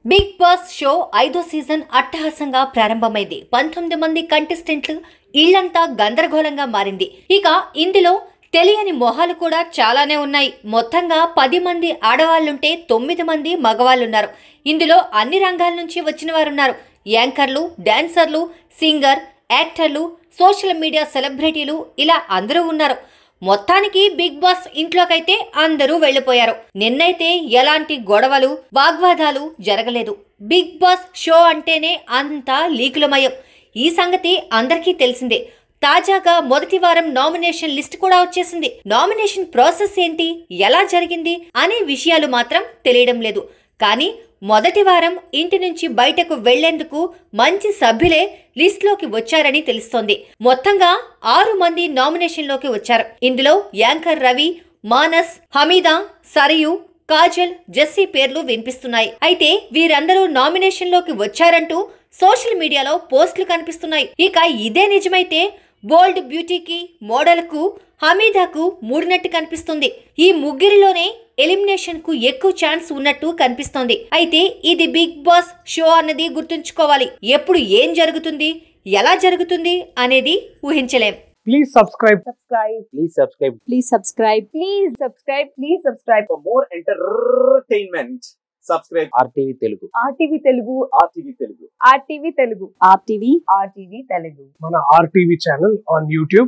Big Boss show ఐదో season అట్టహాసంగా ప్రారంభమైంది పంతొమ్మిది మంది కంటెస్టెంట్లు ఇళ్లంతా గందరగోళంగా మారింది ఇక ఇందులో తెలియని మొహాలు కూడా చాలానే ఉన్నాయి మొత్తంగా పది మంది ఆడవాళ్లుంటే తొమ్మిది మంది మగవాళ్ళున్నారు ఇందులో అన్ని రంగాల నుంచి వచ్చిన వారున్నారు యాంకర్లు డాన్సర్లు సింగర్ యాక్టర్లు సోషల్ మీడియా సెలబ్రిటీలు ఇలా అందరూ ఉన్నారు మొత్తానికి బిగ్ బాస్ ఇంట్లోకైతే అందరూ వెళ్ళిపోయారు నిన్నైతే ఎలాంటి గొడవలు వాగ్వాదాలు జరగలేదు బిగ్ బాస్ షో అంటేనే అంతా లీకులమయం ఈ సంగతి అందరికీ తెలిసిందే తాజాగా మొదటి వారం నామినేషన్ లిస్ట్ కూడా వచ్చేసింది నామినేషన్ ప్రాసెస్ ఏంటి ఎలా జరిగింది అనే విషయాలు మాత్రం తెలియడం లేదు కానీ మొదటి వారం ఇంటి నుంచి బయటకు వెళ్లేందుకు మంచి సభ్యులే లిస్ట్లోకి వచ్చారని తెలుస్తోంది మొత్తంగా ఆరు మంది నామినేషన్లోకి వచ్చారు ఇందులో యాంకర్ రవి మానస్ హమీదా సరియు కాజల్ జెస్సీ పేర్లు వినిపిస్తున్నాయి అయితే వీరందరూ నామినేషన్లోకి వచ్చారంటూ సోషల్ మీడియాలో పోస్టులు కనిపిస్తున్నాయి ఇక ఇదే నిజమైతే బోల్డ్ బ్యూటీకి మోడల్కు హమీదాకు మూడినట్టు కనిపిస్తుంది ఈ ముగ్గురిలోనే ఎలిమినేషన్ కు ఎక్కువ ఛాన్స్ ఉన్నట్టు కనిపిస్తోంది అయితే ఇది బిగ్ బాస్ షో అన్నది గుర్తుంచుకోవాలి ఎప్పుడు ఏం జరుగుతుంది ఎలా జరుగుతుంది అనేది ఊహించలేం Please subscribe. subscribe. Please subscribe. Please subscribe. Please subscribe. Please subscribe. for more entertainment, subscribe RTV Telugu. RTV Telugu. RTV Telugu. RTV Telugu. RTV. RTV Telugu. మన RTV channel on YouTube.